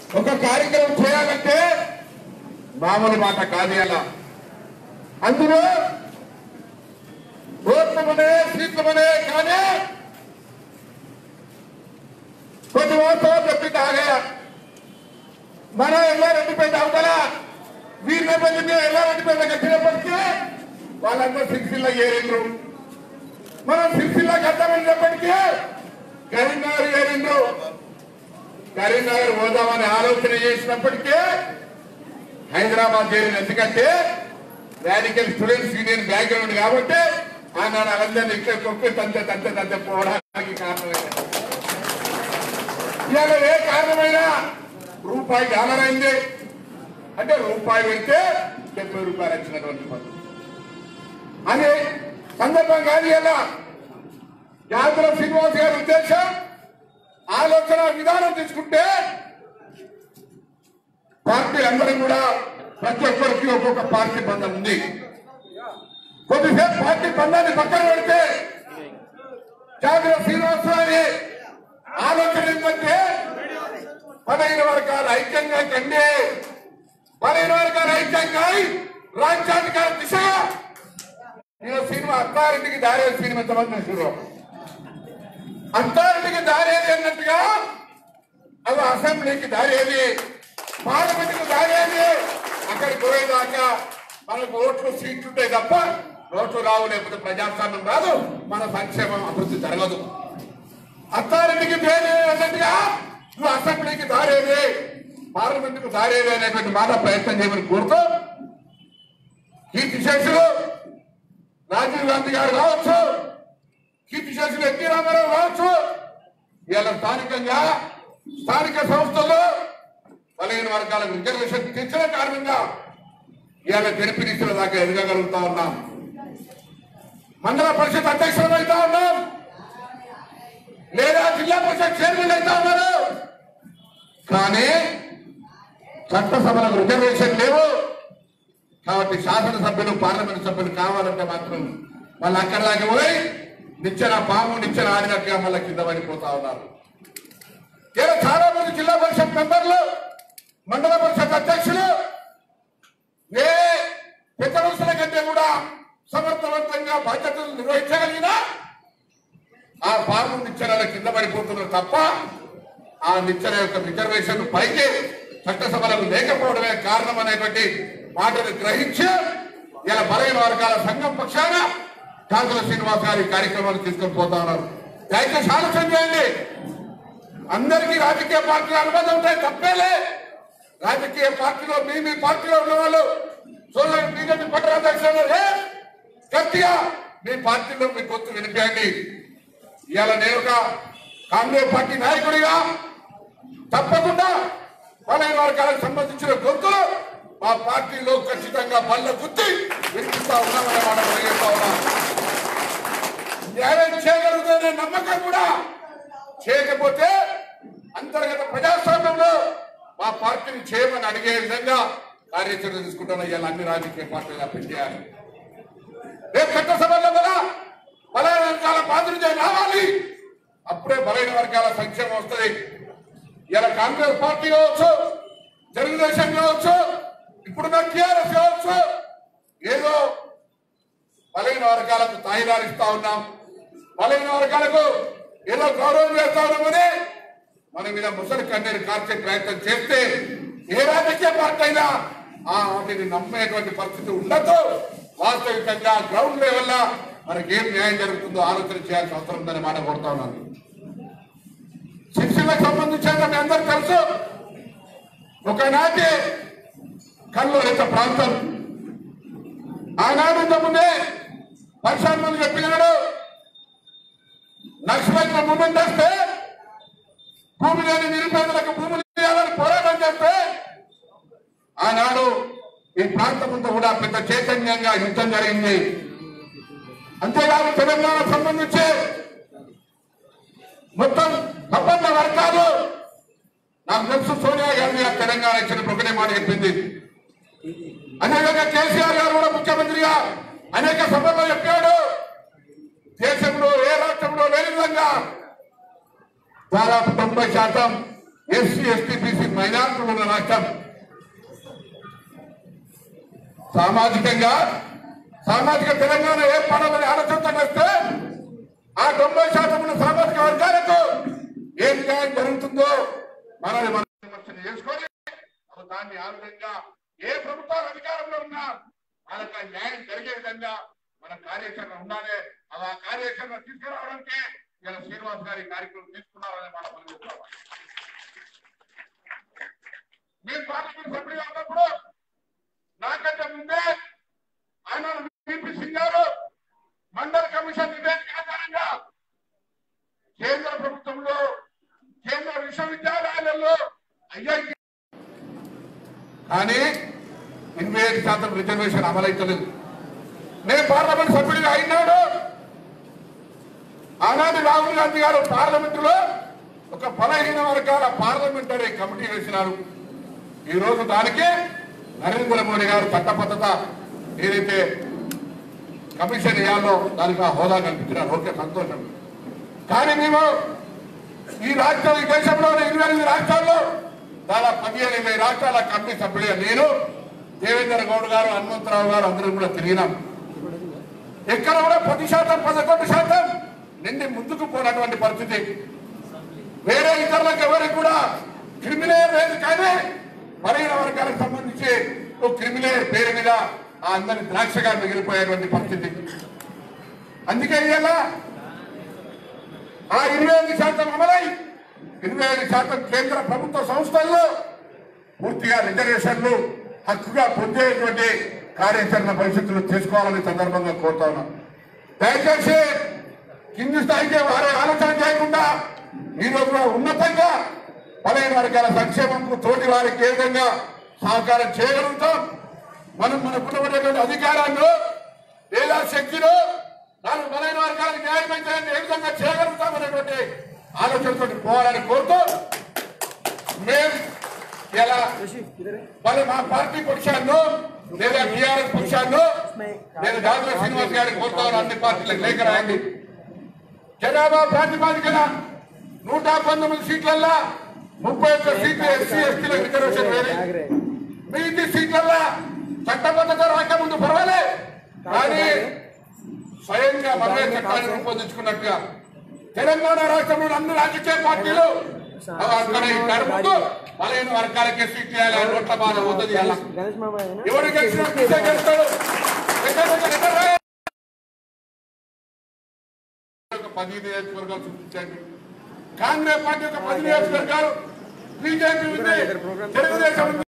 ఒక కార్యక్రమం చేయాలంటే మామూలు మాట కాదు అలా అందులో ఓట్లమనే సీట్లమనే కానీ కొన్ని వాస్తవాలు చెప్పి తాగా మన ఎల్లారెడ్డిపేట అవతల వీరినపల్లి మీద ఎల్లారెడ్డిపేట కట్టినప్పటికీ వాళ్ళందరూ సిరిసిల్ల ఏరిండ్రు మనం సిరిసిల్ల కట్టామన్నప్పటికీ కరీంనగర్ ఏరిండ్రు కరీంనగర్ పోదామని ఆలోచన చేసినప్పటికీ హైదరాబాద్ చేరిన ఎందుకంటే రాడికల్ స్టూడెంట్స్ యూనియన్ బ్యాక్గ్రౌండ్ కాబట్టి ఆనాడు అందరినీ ఇక్కడ కొక్కి తంతే తంతే తంతే పోవడానికి కారణమైంది ఇవాళ ఏ కారణమైనా రూపాయి డాలర్ అయింది అంటే రూపాయి పెడితే డెబ్బై రూపాయలు వచ్చినటువంటి పద్ధతి అని సందర్భం కాదు ఇలా యాత్ర శ్రీనివాస్ గారి ఉద్దేశం ఆలోచన విధానం తీసుకుంటే పార్టీలందరూ కూడా ప్రతి ఒక్కరికి ఒక్కొక్క పార్టీ బంధం ఉంది కొద్దిసేపు పార్టీ బంధాన్ని పక్కన పెడితే జాగ్ర శ్రీనివాసరావు ఆలోచన ఏంటంటే పదహైదు వర్గాల ఐక్యంగా కండి పదహైదు వర్గాల ఐక్యంగా రాజ్యాధికార దిశగా నేను సినిమా అత్తారింటికి దారేది సినిమా ఎంతమంది చూడు అత్తారింటికి దారేది అన్నట్టుగా అది అసెంబ్లీకి దారేది పార్లమెంట్కి దారేది అక్కడికి పోయేదాకా మనకు ఓట్లు సీట్లు ఉంటాయి తప్ప ఓట్లు రావు లేకపోతే ప్రజాస్వామ్యం రాదు మన సంక్షేమం అభివృద్ధి జరగదు అత్తారింటికి వేరే అన్నట్టుగా నువ్వు అసెంబ్లీకి దారేది పార్లమెంట్కు దారేది అనేటువంటి మాట ప్రయత్నం చేయమని కోరుతూ కీర్తి శేషులు రాజీవ్ గాంధీ గారు కావచ్చు కీర్తి శేషులు ఎన్టీ రామారావు కావచ్చు ఇలా స్థానికంగా స్థానిక సంస్థల్లో బలహీన వర్గాలకు రిజర్వేషన్ తెచ్చిన కారణంగా ఇవాళ గెలిపినిచ్చిన దాకా ఎదగగలుగుతా ఉన్నాం మండల పరిషత్ అధ్యక్షులు అవుతా ఉన్నాం లేదా జిల్లా పరిషత్ చైర్మన్ అవుతా ఉన్నారు కానీ చట్టసభలకు రిజర్వేషన్ లేవు కాబట్టి శాసనసభ్యులు పార్లమెంట్ సభ్యులు కావాలంటే మాత్రం వాళ్ళు అక్కడ దాకా పోయి నిచ్చెన పాము నిచ్చెన ఆడినట్టుగా మళ్ళీ కింద పడిపోతా ఉన్నారు ఇలా చాలా మంది జిల్లా పరిషత్ మెంబర్లు మండల పరిషత్ అధ్యక్షులు ఏ పెద్ద మనుషుల కంటే కూడా సమర్థవంతంగా బాధ్యతలు నిర్వహించగలిగినా ఆ పాము నిచ్చెనల కింద పడిపోతున్నారు తప్ప ఆ నిచ్చెన యొక్క రిజర్వేషన్ పైకి చట్టసభలకు లేకపోవడమే కారణం అనేటువంటి మాటను గ్రహించి ఇలా బలైన వర్గాల సంఘం పక్షాన కాకుల శ్రీనివాస్ గారి ఈ కార్యక్రమాన్ని తీసుకొని పోతా ఉన్నారు దయచేసి ఆలోచన చేయండి అందరికీ రాజకీయ పార్టీలు అనుబంధం ఉంటాయి తప్పేలే రాజకీయ పార్టీలో మీ మీ పార్టీలో ఉన్న వాళ్ళు సోదరు బీజేపీ పట్టణాధ్యక్షులు ఏ గట్టిగా మీ పార్టీలో మీ గొంతు వినిపించండి ఇవాళ నేను ఒక కాంగ్రెస్ పార్టీ నాయకుడిగా తప్పకుండా బలైన వర్గాలకు సంబంధించిన గొంతులు మా పార్టీలో ఖచ్చితంగా బల్ల గుర్తి వినిపిస్తా ఉన్నామనే మాట తెలియజేస్తా ఉన్నా న్యాయం చేయగలుగుతుందనే నమ్మకం కూడా చేయకపోతే అంతర్గత ప్రజాస్వామ్యంలో మా పార్టీని చేయమని అడిగే విధంగా కార్యాచరణ తీసుకుంటున్న ఇవాళ అన్ని రాజకీయ పార్టీలు పెట్టేయాలి రేపు చట్టసభలో కూడా బలైన వర్గాల ప్రాతినిధ్యం రావాలి అప్పుడే బలైన వర్గాల సంక్షేమం వస్తుంది ఇలా కాంగ్రెస్ పార్టీ కావచ్చు తెలుగుదేశం కావచ్చు ఇప్పుడున్న టీఆర్ఎస్ కావచ్చు ఏదో బలైన వర్గాలకు తాయిదారు ఇస్తా ఉన్నాం బలైన వర్గాలకు ఏదో గౌరవం చేస్తా ఉన్నామని మన మీద ముసలి కన్నీరు కార్చే ప్రయత్నం చేస్తే ఏ రాజకీయ పార్టీ అయినా ఆ వాటిని నమ్మేటువంటి పరిస్థితి ఉండదు వాస్తవికంగా గ్రౌండ్ లెవెల్ మనకి ఏం న్యాయం జరుగుతుందో ఆలోచన చేయాల్సిన అవసరం ఉందని మాట కొడతా ఉన్నాను శిక్షణకు సంబంధించిన మీ అందరూ తెలుసు ఒకనాటి కల్లోలిత ప్రాంతం ఆనాడు ఇంతకుముందే పరిశ్రమ మంది చెప్పినాడు నక్సలైట్ల మూమెంట్ వస్తే భూమి లేని నిరుపేదలకు భూములు ఇవ్వాలని పోరాటం చేస్తే ఆనాడు ఈ ప్రాంతం అంతా కూడా పెద్ద చైతన్యంగా యుద్ధం జరిగింది అంతేకాదు తెలంగాణ సంబంధించి మొత్తం ప్రపంచ వర్గాలు నాకు తెలుసు సోనియా గాంధీ గారు తెలంగాణ ఇచ్చినప్పుడు ఒకటే మాట చెప్పింది అదేవిధంగా కేసీఆర్ గారు కూడా ముఖ్యమంత్రిగా అనేక సభల్లో చెప్పాడు దేశంలో ఏ రాష్ట్రంలో లేని విధంగా దాదాపు తొంభై శాతం ఎస్సీ ఎస్టీ బీసీ మైనార్టీలు ఉన్న రాష్ట్రం సామాజికంగా సామాజిక తెలంగాణ ఏర్పడాలని ఆలోచనతో వస్తే ఆ తొంభై శాతం ఉన్న సామాజిక వర్గాలకు ఏం న్యాయం జరుగుతుందో మనల్ని మనం విమర్శన చేసుకొని అసలు దాన్ని ఆ విధంగా ఏ ప్రభుత్వాలు అధికారంలో ఉన్నా వాళ్ళకి ఆ న్యాయం జరిగే విధంగా మన కార్యాచరణ ఉండాలి అది ఆ కార్యాచరణ తీసుకురావడానికే ఇలా శ్రీనివాస్ గారి కార్యక్రమం తీసుకున్నారని మనం మనం చెప్తాం మీరు పార్లమెంట్ సభ్యులుగా ఉన్నప్పుడు నాకంటే ముందే ఆయన విపి సింగ్ గారు మండల కమిషన్ నివేదిక ఆధారంగా కేంద్ర ప్రభుత్వంలో కేంద్ర విశ్వవిద్యాలయాలలో ఐఐటి కానీ ఎనభై ఐదు శాతం రిజర్వేషన్ అమలైతలేదు నేను పార్లమెంట్ సభ్యుడిగా అయినాడు ఆనాడు రాహుల్ గాంధీ గారు పార్లమెంటులో ఒక బలహీన వర్గాల పార్లమెంటరీ కమిటీ వేసినారు ఈ రోజు దానికి నరేంద్ర మోడీ గారు చట్టబద్ధత ఏదైతే కమిషన్ వేయాలో దానికి ఆ హోదా కల్పించినారు ఓకే సంతోషం కానీ మేము ఈ రాష్ట్రం ఈ దేశంలోని ఇరవై ఎనిమిది రాష్ట్రాల్లో దాదాపు పదిహేను ఇరవై రాష్ట్రాల కమిటీ సభ్యుడిగా నేను దేవేంద్ర గౌడ్ గారు హనుమంతరావు గారు అందరం కూడా తిరిగినాం ఎక్కడ కూడా పది శాతం పదకొండు శాతం నిండి ముందుకు పోనటువంటి పరిస్థితి వేరే ఇతరులకు ఎవరికి కూడా క్రిమినల్ లేదు కానీ బలహీన వర్గాలకు సంబంధించి ఒక క్రిమినల్ పేరు మీద ఆ అందరి ద్రాక్షగా మిగిలిపోయేటువంటి పరిస్థితి అందుకే ఇవాళ ఆ ఇరవై ఐదు శాతం అమలై ఇరవై ఐదు శాతం కేంద్ర ప్రభుత్వ సంస్థల్లో పూర్తిగా రిజర్వేషన్లు హక్కుగా పొందేటువంటి కార్యాచరణ భవిష్యత్తులో చేసుకోవాలని సందర్భంగా కోరుతా ఉన్నాం దయచేసి కింది స్థాయికి వారి ఆలోచన చేయకుండా ఈ రోజున ఉన్నతంగా బలైన వర్గాల సంక్షేమంకు తోటి వారికి ఏ విధంగా సహకారం చేయగలుగుతాం మనం మనకున్నటువంటి అధికారాన్ని లేదా శక్తిలో నాలుగు బలైన వర్గాలకు న్యాయం చేయాలని ఏ విధంగా చేయగలుగుతాం అనేటువంటి ఆలోచనతో పోవాలని కోరుతూ మేము ఇలా మరి మా పార్టీ పక్షాన్ని లేదా టీఆర్ఎస్ పక్షాన్ని నేను దాదాపు శ్రీనివాస్ గారికి కోరుతాను అన్ని పార్టీలకు లేఖ రాయండి జనాభా ప్రాతిపాదికన నూట పంతొమ్మిది సీట్లల్లా ముప్పై ఒక్క సీట్లు ఎస్సీ ఎస్టీలకు రిజర్వేషన్ వేరే మిగతా సీట్లల్లా చట్టబద్ధత రాకముందు పర్వాలే కానీ స్వయంగా మనమే చట్టాన్ని రూపొందించుకున్నట్టుగా తెలంగాణ రాష్ట్రంలో అన్ని రాజకీయ పార్టీలు అవి అక్కడ ఇక్కడ ముందు బలహీన వర్గాలకే సీట్లు వేయాలి నోట్ల బాధ అవుతుంది అలా గణేష్ మామ ఆయన ఎవరు గెలిచినా కిసే గెలుస్తాడు ఎక్కడ ఎక్కడ ఎక్కడ రాయాలి? ఒక పది నియోజకవర్గాలు చూపించండి కాంగ్రెస్ పార్టీ ఒక పది నియోజకవర్గాలు బీజేపీ ఉంది తెలుగుదేశం ఉంది